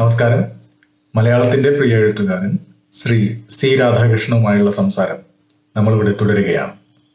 നമസ്കാരം മലയാളത്തിന്റെ പ്രിയ എഴുത്തുകാരൻ ശ്രീ സി രാധാകൃഷ്ണനുമായുള്ള സംസാരം നമ്മളിവിടെ തുടരുകയാണ്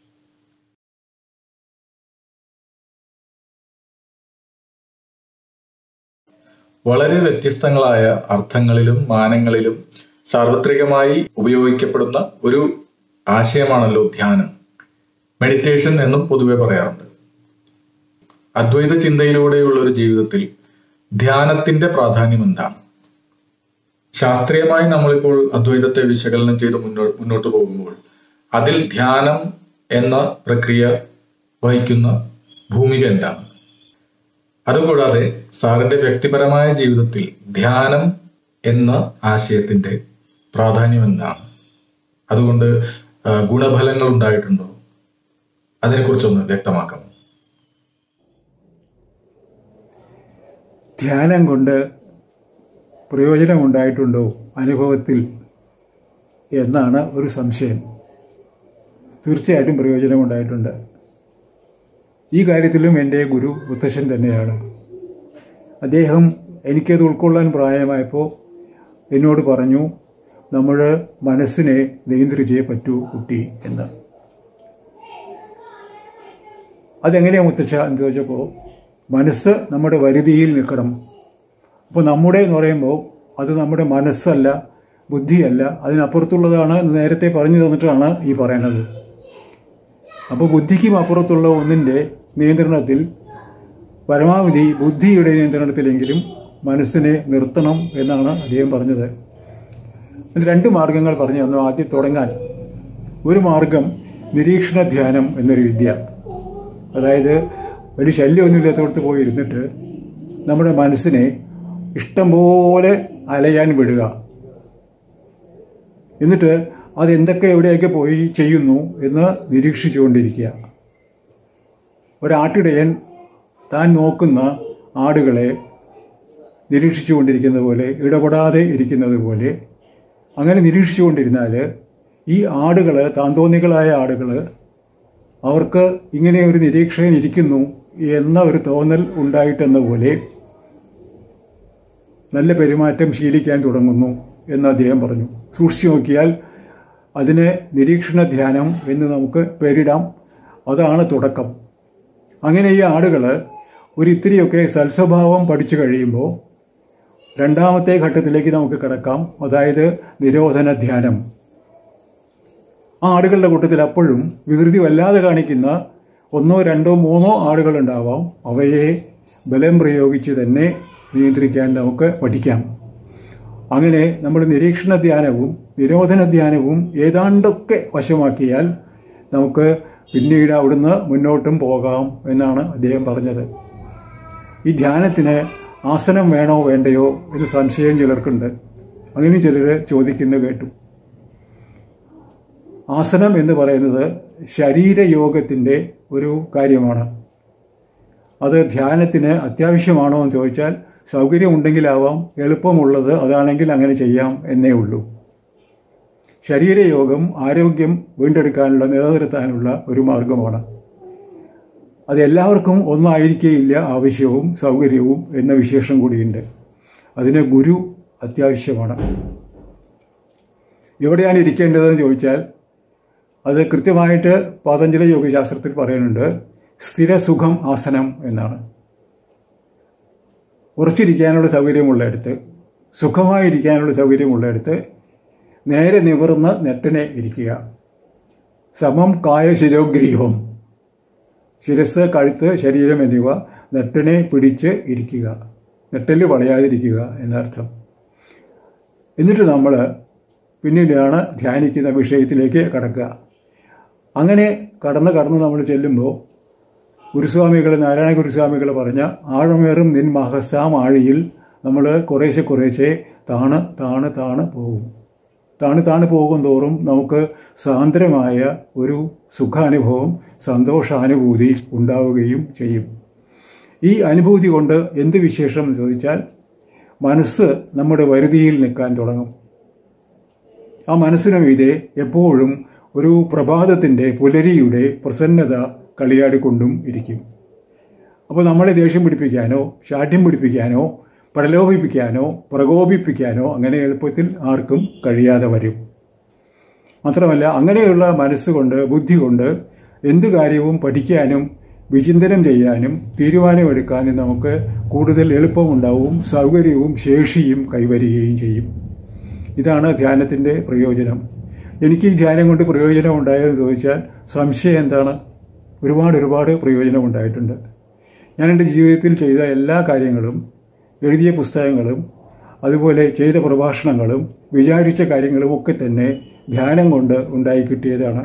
വളരെ വ്യത്യസ്തങ്ങളായ അർത്ഥങ്ങളിലും മാനങ്ങളിലും സാർവത്രികമായി ഉപയോഗിക്കപ്പെടുന്ന ഒരു ആശയമാണല്ലോ ധ്യാനം മെഡിറ്റേഷൻ എന്നും പൊതുവെ പറയാറുണ്ട് അദ്വൈത ചിന്തയിലൂടെയുള്ള ഒരു ജീവിതത്തിൽ ധ്യാനത്തിന്റെ പ്രാധാന്യം എന്താണ് ശാസ്ത്രീയമായി നമ്മളിപ്പോൾ അദ്വൈതത്തെ വിശകലനം ചെയ്ത് മുന്നോ മുന്നോട്ട് പോകുമ്പോൾ അതിൽ ധ്യാനം എന്ന പ്രക്രിയ വഹിക്കുന്ന ഭൂമിക എന്താണ് അതുകൂടാതെ സാറിന്റെ വ്യക്തിപരമായ ജീവിതത്തിൽ ധ്യാനം എന്ന ആശയത്തിന്റെ പ്രാധാന്യം എന്താണ് അതുകൊണ്ട് ആ, ഗുണഫലങ്ങൾ ഉണ്ടായിട്ടുണ്ടോ അതിനെക്കുറിച്ചൊന്ന് വ്യക്തമാക്കാമോ ധ്യാനം കൊണ്ട് പ്രയോജനമുണ്ടായിട്ടുണ്ടോ അനുഭവത്തിൽ എന്നാണ് ഒരു സംശയം തീർച്ചയായിട്ടും പ്രയോജനമുണ്ടായിട്ടുണ്ട് ഈ കാര്യത്തിലും എൻ്റെ ഗുരു മുത്തശ്ശൻ തന്നെയാണ് അദ്ദേഹം എനിക്കത് ഉൾക്കൊള്ളാൻ പ്രായമായപ്പോൾ എന്നോട് പറഞ്ഞു നമ്മൾ മനസ്സിനെ നിയന്ത്രിച്ചേ പറ്റൂ കുട്ടി എന്ന് അതെങ്ങനെയാണ് മുത്തച്ഛ എന്ന് ചോദിച്ചപ്പോൾ മനസ്സ് നമ്മുടെ വരുതിയിൽ നിൽക്കണം അപ്പോൾ നമ്മുടെ എന്ന് പറയുമ്പോൾ അത് നമ്മുടെ മനസ്സല്ല ബുദ്ധിയല്ല അതിനപ്പുറത്തുള്ളതാണ് എന്ന് നേരത്തെ പറഞ്ഞു തന്നിട്ടാണ് ഈ പറയുന്നത് അപ്പോൾ ബുദ്ധിക്കും അപ്പുറത്തുള്ള ഒന്നിൻ്റെ നിയന്ത്രണത്തിൽ പരമാവധി ബുദ്ധിയുടെ നിയന്ത്രണത്തിലെങ്കിലും മനസ്സിനെ നിർത്തണം എന്നാണ് അദ്ദേഹം പറഞ്ഞത് അതിന് രണ്ട് മാർഗങ്ങൾ പറഞ്ഞു തന്നു ആദ്യം തുടങ്ങാൻ ഒരു മാർഗം നിരീക്ഷണ ധ്യാനം എന്നൊരു വിദ്യ അതായത് വലിയ ശല്യമൊന്നുമില്ലാത്തടത്ത് പോയി ഇരുന്നിട്ട് നമ്മുടെ മനസ്സിനെ ഇഷ്ടം പോലെ അലയാൻ വിടുക എന്നിട്ട് അത് എന്തൊക്കെ എവിടെയൊക്കെ പോയി ചെയ്യുന്നു എന്ന് നിരീക്ഷിച്ചുകൊണ്ടിരിക്കുക ഒരാട്ടിടയൻ താൻ നോക്കുന്ന ആടുകളെ നിരീക്ഷിച്ചുകൊണ്ടിരിക്കുന്നത് പോലെ ഇടപെടാതെ ഇരിക്കുന്നത് പോലെ അങ്ങനെ നിരീക്ഷിച്ചുകൊണ്ടിരുന്നാൽ ഈ ആടുകൾ താന്തോന്നികളായ ആടുകൾ അവർക്ക് ഇങ്ങനെ ഒരു നിരീക്ഷകൻ ഇരിക്കുന്നു എന്ന ഒരു തോന്നൽ ഉണ്ടായിട്ടെന്ന പോലെ നല്ല പെരുമാറ്റം ശീലിക്കാൻ തുടങ്ങുന്നു എന്ന് അദ്ദേഹം പറഞ്ഞു സൂക്ഷിച്ചു നോക്കിയാൽ അതിന് നിരീക്ഷണ ധ്യാനം എന്ന് നമുക്ക് പേരിടാം അതാണ് തുടക്കം അങ്ങനെ ഈ ആടുകൾ ഒരു ഇത്തിരിയൊക്കെ സൽസ്വഭാവം പഠിച്ചു കഴിയുമ്പോൾ രണ്ടാമത്തെ ഘട്ടത്തിലേക്ക് നമുക്ക് കിടക്കാം അതായത് നിരോധന ധ്യാനം ആ ആടുകളുടെ കൂട്ടത്തിൽ അപ്പോഴും വികൃതി വല്ലാതെ കാണിക്കുന്ന ഒന്നോ രണ്ടോ മൂന്നോ ആടുകൾ ഉണ്ടാവാം അവയെ ബലം പ്രയോഗിച്ച് തന്നെ നിയന്ത്രിക്കാൻ നമുക്ക് പഠിക്കാം അങ്ങനെ നമ്മൾ നിരീക്ഷണ ധ്യാനവും നിരോധന ധ്യാനവും ഏതാണ്ടൊക്കെ വശമാക്കിയാൽ നമുക്ക് പിന്നീട് അവിടുന്ന് മുന്നോട്ടും പോകാം എന്നാണ് അദ്ദേഹം പറഞ്ഞത് ഈ ധ്യാനത്തിന് ആസനം വേണോ വേണ്ടയോ എന്ന് സംശയം ചിലർക്കുണ്ട് അങ്ങനെ ചിലർ ചോദിക്കുന്നത് കേട്ടു ആസനം എന്ന് പറയുന്നത് ശരീരയോഗത്തിൻ്റെ ഒരു കാര്യമാണ് അത് ധ്യാനത്തിന് അത്യാവശ്യമാണോ എന്ന് ചോദിച്ചാൽ സൗകര്യമുണ്ടെങ്കിലാവാം എളുപ്പമുള്ളത് അതാണെങ്കിൽ അങ്ങനെ ചെയ്യാം എന്നേ ഉള്ളൂ ശരീരയോഗം ആരോഗ്യം വീണ്ടെടുക്കാനുള്ള നിലനിർത്താനുള്ള ഒരു മാർഗമാണ് അത് എല്ലാവർക്കും ഒന്നായിരിക്കേയില്ല ആവശ്യവും സൗകര്യവും എന്ന വിശേഷം കൂടിയുണ്ട് അതിന് ഗുരു അത്യാവശ്യമാണ് എവിടെയാണ് ഇരിക്കേണ്ടതെന്ന് ചോദിച്ചാൽ അത് കൃത്യമായിട്ട് പതഞ്ജലി യോഗശാസ്ത്രത്തിൽ പറയുന്നുണ്ട് സ്ഥിരസുഖം ആസനം എന്നാണ് ഉറച്ചിരിക്കാനുള്ള സൗകര്യമുള്ളിടത്ത് സുഖമായിരിക്കാനുള്ള സൗകര്യമുള്ളിടത്ത് നേരെ നിവർന്ന് നെട്ടിനെ ഇരിക്കുക സമം കായ ശിരോഗ്രീവം ശിരസ് കഴുത്ത് ശരീരം എന്നിവ നെട്ടിനെ പിടിച്ച് ഇരിക്കുക നെട്ടിൽ വളയാതിരിക്കുക എന്നർത്ഥം എന്നിട്ട് നമ്മൾ പിന്നീടാണ് ധ്യാനിക്കുന്ന വിഷയത്തിലേക്ക് കടക്കുക അങ്ങനെ കടന്ന് കടന്ന് നമ്മൾ ചെല്ലുമ്പോൾ ഗുരുസ്വാമികൾ നാരായണ ഗുരുസ്വാമികൾ പറഞ്ഞ ആഴമേറും നിൻ മഹസാം ആഴിയിൽ നമ്മൾ കുറേശ്ശെ കുറേശ്ശെ താണ് താണ് താണ് പോകും താണ് താണ് പോകും തോറും നമുക്ക് സാന്ദ്രമായ ഒരു സുഖാനുഭവം സന്തോഷാനുഭൂതി ഉണ്ടാവുകയും ചെയ്യും ഈ അനുഭൂതി കൊണ്ട് എന്ത് വിശേഷം എന്ന് ചോദിച്ചാൽ മനസ്സ് നമ്മുടെ വരുതിയിൽ നിൽക്കാൻ തുടങ്ങും ആ മനസ്സിനും ഇതേ എപ്പോഴും ഒരു പ്രഭാതത്തിൻ്റെ പുലരിയുടെ പ്രസന്നത കളിയാടിക്കൊണ്ടും ഇരിക്കും അപ്പോൾ നമ്മളെ ദേഷ്യം പിടിപ്പിക്കാനോ ശാഠ്യം പിടിപ്പിക്കാനോ പ്രലോഭിപ്പിക്കാനോ പ്രകോപിപ്പിക്കാനോ അങ്ങനെ എളുപ്പത്തിൽ ആർക്കും കഴിയാതെ വരും മാത്രമല്ല അങ്ങനെയുള്ള മനസ്സുകൊണ്ട് ബുദ്ധി കൊണ്ട് എന്ത് കാര്യവും പഠിക്കാനും വിചിന്തനം ചെയ്യാനും തീരുമാനമെടുക്കാനും നമുക്ക് കൂടുതൽ എളുപ്പമുണ്ടാവും സൗകര്യവും ശേഷിയും കൈവരികയും ചെയ്യും ഇതാണ് ധ്യാനത്തിൻ്റെ പ്രയോജനം എനിക്ക് ഈ ധ്യാനം കൊണ്ട് പ്രയോജനം ഉണ്ടായതെന്ന് ചോദിച്ചാൽ സംശയം എന്താണ് ഒരുപാട് ഒരുപാട് പ്രയോജനം ഉണ്ടായിട്ടുണ്ട് ഞാൻ എൻ്റെ ജീവിതത്തിൽ ചെയ്ത എല്ലാ കാര്യങ്ങളും എഴുതിയ പുസ്തകങ്ങളും അതുപോലെ ചെയ്ത പ്രഭാഷണങ്ങളും വിചാരിച്ച കാര്യങ്ങളും ഒക്കെ തന്നെ ധ്യാനം കൊണ്ട് ഉണ്ടായി കിട്ടിയതാണ്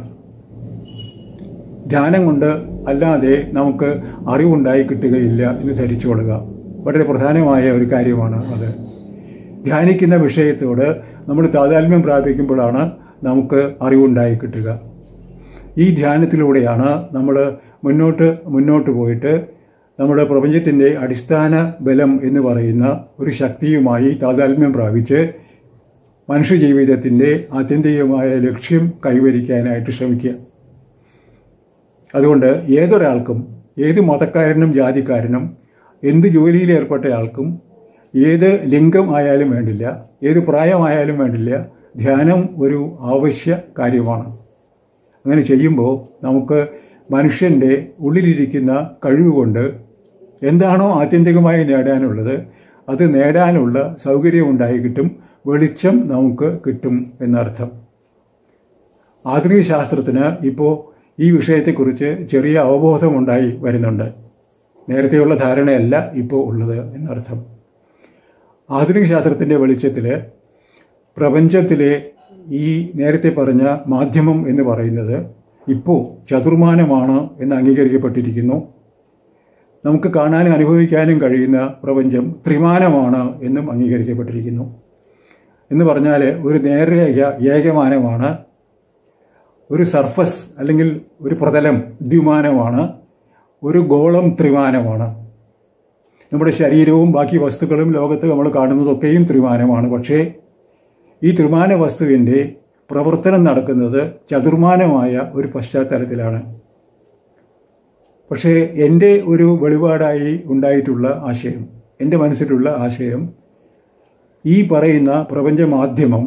ധ്യാനം കൊണ്ട് അല്ലാതെ നമുക്ക് അറിവുണ്ടായി കിട്ടുകയില്ല എന്ന് ധരിച്ചു കൊള്ളുക വളരെ പ്രധാനമായ ഒരു കാര്യമാണ് അത് ധ്യാനിക്കുന്ന വിഷയത്തോട് നമ്മൾ താതാത്മ്യം പ്രാപിക്കുമ്പോഴാണ് നമുക്ക് അറിവുണ്ടായി കിട്ടുക ഈ ധ്യാനത്തിലൂടെയാണ് നമ്മൾ മുന്നോട്ട് മുന്നോട്ട് പോയിട്ട് നമ്മുടെ പ്രപഞ്ചത്തിൻ്റെ അടിസ്ഥാന ബലം എന്ന് പറയുന്ന ഒരു ശക്തിയുമായി താതാത്മ്യം പ്രാപിച്ച് മനുഷ്യജീവിതത്തിൻ്റെ ആത്യന്തികമായ ലക്ഷ്യം കൈവരിക്കാനായിട്ട് ശ്രമിക്കുക അതുകൊണ്ട് ഏതൊരാൾക്കും ഏത് മതക്കാരനും ജാതിക്കാരനും എന്ത് ജോലിയിൽ ഏർപ്പെട്ട ആൾക്കും ഏത് ലിംഗം ആയാലും വേണ്ടില്ല ഏത് പ്രായമായാലും വേണ്ടില്ല ധ്യാനം ഒരു ആവശ്യ കാര്യമാണ് അങ്ങനെ ചെയ്യുമ്പോൾ നമുക്ക് മനുഷ്യൻ്റെ ഉള്ളിലിരിക്കുന്ന കഴിവുകൊണ്ട് എന്താണോ ആത്യന്തികമായി നേടാനുള്ളത് അത് നേടാനുള്ള സൗകര്യം ഉണ്ടായി കിട്ടും വെളിച്ചം നമുക്ക് കിട്ടും എന്നർത്ഥം ആധുനിക ശാസ്ത്രത്തിന് ഇപ്പോൾ ഈ വിഷയത്തെക്കുറിച്ച് ചെറിയ അവബോധമുണ്ടായി വരുന്നുണ്ട് നേരത്തെയുള്ള ധാരണയല്ല ഇപ്പോൾ ഉള്ളത് എന്നർത്ഥം ആധുനിക ശാസ്ത്രത്തിൻ്റെ വെളിച്ചത്തിൽ പ്രപഞ്ചത്തിലെ ഈ നേരത്തെ പറഞ്ഞ മാധ്യമം എന്ന് പറയുന്നത് ഇപ്പോൾ ചതുർമാനമാണ് എന്ന് അംഗീകരിക്കപ്പെട്ടിരിക്കുന്നു നമുക്ക് കാണാനും അനുഭവിക്കാനും കഴിയുന്ന പ്രപഞ്ചം ത്രിമാനമാണ് എന്നും അംഗീകരിക്കപ്പെട്ടിരിക്കുന്നു എന്ന് പറഞ്ഞാൽ ഒരു നേർരേഖ ഏകമാനമാണ് ഒരു സർഫസ് അല്ലെങ്കിൽ ഒരു പ്രതലം ദ്വിമാനമാണ് ഒരു ഗോളം ത്രിമാനമാണ് നമ്മുടെ ശരീരവും ബാക്കി വസ്തുക്കളും ലോകത്ത് നമ്മൾ കാണുന്നതൊക്കെയും ത്രിമാനമാണ് പക്ഷേ ഈ ത്രിമാന വസ്തുവിൻ്റെ പ്രവർത്തനം നടക്കുന്നത് ചതുർമാനമായ ഒരു പശ്ചാത്തലത്തിലാണ് പക്ഷേ എൻ്റെ ഒരു വെളിപാടായി ഉണ്ടായിട്ടുള്ള ആശയം എൻ്റെ മനസ്സിലുള്ള ആശയം ഈ പറയുന്ന പ്രപഞ്ച മാധ്യമം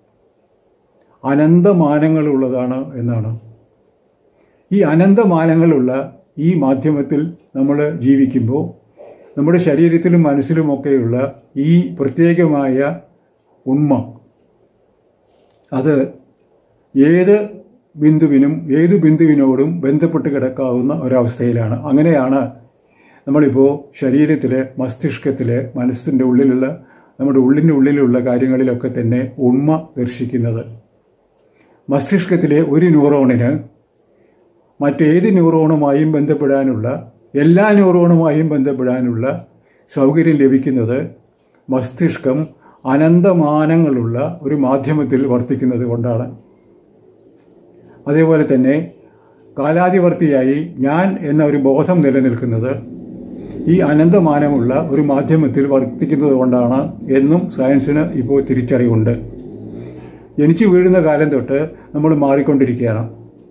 അനന്തമാനങ്ങളുള്ളതാണ് എന്നാണ് ഈ അനന്തമാനങ്ങളുള്ള ഈ മാധ്യമത്തിൽ നമ്മൾ ജീവിക്കുമ്പോൾ നമ്മുടെ ശരീരത്തിലും മനസ്സിലുമൊക്കെയുള്ള ഈ പ്രത്യേകമായ ഉണ്മ അത് ഏത് ബിന്ദുവിനും ഏത് ബിന്ദുവിനോടും ബന്ധപ്പെട്ട് കിടക്കാവുന്ന ഒരവസ്ഥയിലാണ് അങ്ങനെയാണ് നമ്മളിപ്പോൾ ശരീരത്തിലെ മസ്തിഷ്കത്തിലെ മനസ്സിൻ്റെ ഉള്ളിലുള്ള നമ്മുടെ ഉള്ളിൻ്റെ ഉള്ളിലുള്ള കാര്യങ്ങളിലൊക്കെ തന്നെ ഉണ്മ ദർശിക്കുന്നത് മസ്തിഷ്കത്തിലെ ഒരു ന്യൂറോണിന് മറ്റേത് ന്യൂറോണുമായും ബന്ധപ്പെടാനുള്ള എല്ലാ ന്യൂറോണുമായും ബന്ധപ്പെടാനുള്ള സൗകര്യം ലഭിക്കുന്നത് മസ്തിഷ്കം അനന്തമാനങ്ങളുള്ള ഒരു മാധ്യമത്തിൽ വർത്തിക്കുന്നത് കൊണ്ടാണ് അതേപോലെ തന്നെ കാലാതിവർത്തിയായി ഞാൻ എന്ന ഒരു ബോധം നിലനിൽക്കുന്നത് ഈ അനന്തമാനമുള്ള ഒരു മാധ്യമത്തിൽ വർത്തിക്കുന്നത് കൊണ്ടാണ് എന്നും സയൻസിന് ഇപ്പോൾ തിരിച്ചറിവുണ്ട് ജനിച്ചു വീഴുന്ന കാലം തൊട്ട് നമ്മൾ മാറിക്കൊണ്ടിരിക്കുകയാണ്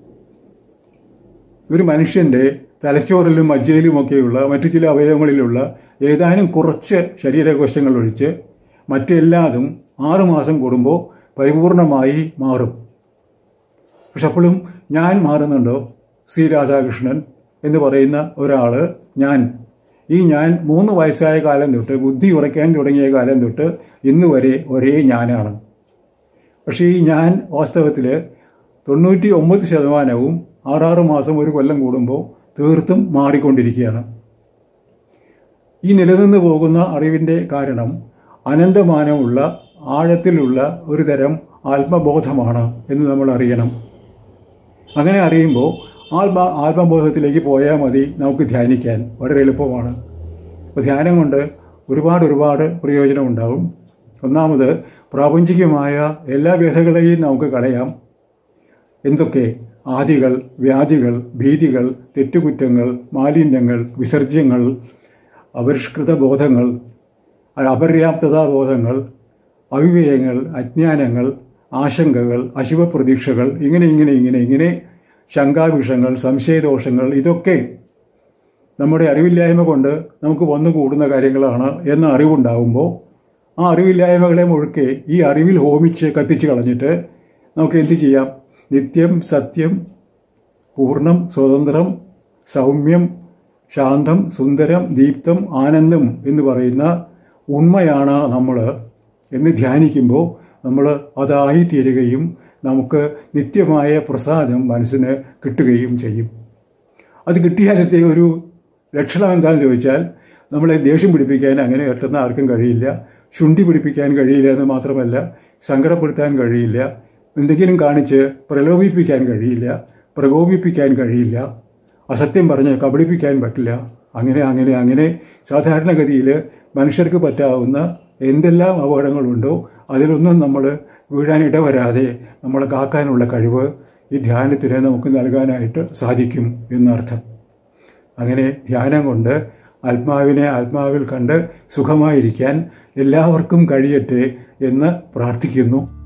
ഒരു മനുഷ്യൻ്റെ തലച്ചോറിലും മജ്ജയിലുമൊക്കെയുള്ള മറ്റു ചില അവയവങ്ങളിലുള്ള ഏതാനും കുറച്ച് ശരീരകോശങ്ങൾ ഒഴിച്ച് മറ്റെല്ലാതും ആറുമാസം കൂടുമ്പോൾ പരിപൂർണമായി മാറും പക്ഷെ അപ്പോഴും ഞാൻ മാറുന്നുണ്ടോ സി രാധാകൃഷ്ണൻ എന്ന് പറയുന്ന ഒരാൾ ഞാൻ ഈ ഞാൻ മൂന്ന് വയസ്സായ കാലം തൊട്ട് ബുദ്ധി ഉറയ്ക്കാൻ തുടങ്ങിയ കാലം തൊട്ട് ഇന്ന് വരെ ഒരേ ഞാനാണ് പക്ഷേ ഈ ഞാൻ വാസ്തവത്തിൽ തൊണ്ണൂറ്റി ഒമ്പത് ശതമാനവും ആറാറ് മാസം ഒരു കൊല്ലം കൂടുമ്പോൾ തീർത്തും മാറിക്കൊണ്ടിരിക്കുകയാണ് ഈ നിലനിന്ന് പോകുന്ന അറിവിൻ്റെ കാരണം അനന്തമാനമുള്ള ആഴത്തിലുള്ള ഒരു തരം ആത്മബോധമാണ് എന്ന് നമ്മൾ അറിയണം അങ്ങനെ അറിയുമ്പോൾ ആത്മ ആത്മബോധത്തിലേക്ക് പോയാൽ മതി നമുക്ക് ധ്യാനിക്കാൻ വളരെ എളുപ്പമാണ് അപ്പോൾ ധ്യാനം കൊണ്ട് ഒരുപാട് ഒരുപാട് പ്രയോജനം ഉണ്ടാവും ഒന്നാമത് പ്രാപഞ്ചികമായ എല്ലാ വ്യഥകളെയും നമുക്ക് കളയാം എന്തൊക്കെ ആദികൾ വ്യാധികൾ ഭീതികൾ തെറ്റുകുറ്റങ്ങൾ മാലിന്യങ്ങൾ വിസർജ്യങ്ങൾ അപരിഷ്കൃത ബോധങ്ങൾ അപര്യാപ്തതാ ബോധങ്ങൾ അവിവേകങ്ങൾ അജ്ഞാനങ്ങൾ ആശങ്കകൾ അശുഭപ്രതീക്ഷകൾ ഇങ്ങനെ ഇങ്ങനെ ഇങ്ങനെ ഇങ്ങനെ ശങ്കാവിഷങ്ങൾ സംശയദോഷങ്ങൾ ഇതൊക്കെ നമ്മുടെ അറിവില്ലായ്മ കൊണ്ട് നമുക്ക് വന്നു കൂടുന്ന കാര്യങ്ങളാണ് എന്ന അറിവുണ്ടാകുമ്പോൾ ആ അറിവില്ലായ്മകളെ മുഴുക്കെ ഈ അറിവിൽ ഹോമിച്ച് കത്തിച്ച് കളഞ്ഞിട്ട് നമുക്ക് എന്ത് ചെയ്യാം നിത്യം സത്യം പൂർണ്ണം സ്വതന്ത്രം സൗമ്യം ശാന്തം സുന്ദരം ദീപ്തം ആനന്ദം എന്ന് പറയുന്ന ഉണ്മയാണ് നമ്മൾ എന്ന് ധ്യാനിക്കുമ്പോൾ നമ്മൾ അതായി തീരുകയും നമുക്ക് നിത്യമായ പ്രസാദം മനസ്സിന് കിട്ടുകയും ചെയ്യും അത് കിട്ടിയാലത്തെ ഒരു ലക്ഷണം എന്താണെന്ന് ചോദിച്ചാൽ നമ്മളെ ദേഷ്യം പിടിപ്പിക്കാൻ അങ്ങനെ പെട്ടെന്ന് ആർക്കും കഴിയില്ല ശുണ്ടി പിടിപ്പിക്കാൻ കഴിയില്ല എന്ന് മാത്രമല്ല സങ്കടപ്പെടുത്താൻ കഴിയില്ല എന്തെങ്കിലും കാണിച്ച് പ്രലോഭിപ്പിക്കാൻ കഴിയില്ല പ്രകോപിപ്പിക്കാൻ കഴിയില്ല അസത്യം പറഞ്ഞ് കബളിപ്പിക്കാൻ പറ്റില്ല അങ്ങനെ അങ്ങനെ അങ്ങനെ സാധാരണഗതിയിൽ മനുഷ്യർക്ക് പറ്റാവുന്ന എന്തെല്ലാം അപകടങ്ങളുണ്ടോ അതിലൊന്നും നമ്മൾ വീഴാൻ ഇടവരാതെ നമ്മളെ കാക്കാനുള്ള കഴിവ് ഈ ധ്യാനത്തിന് നമുക്ക് നൽകാനായിട്ട് സാധിക്കും എന്നർത്ഥം അങ്ങനെ ധ്യാനം കൊണ്ട് ആത്മാവിനെ ആത്മാവിൽ കണ്ട് സുഖമായിരിക്കാൻ എല്ലാവർക്കും കഴിയട്ടെ എന്ന് പ്രാർത്ഥിക്കുന്നു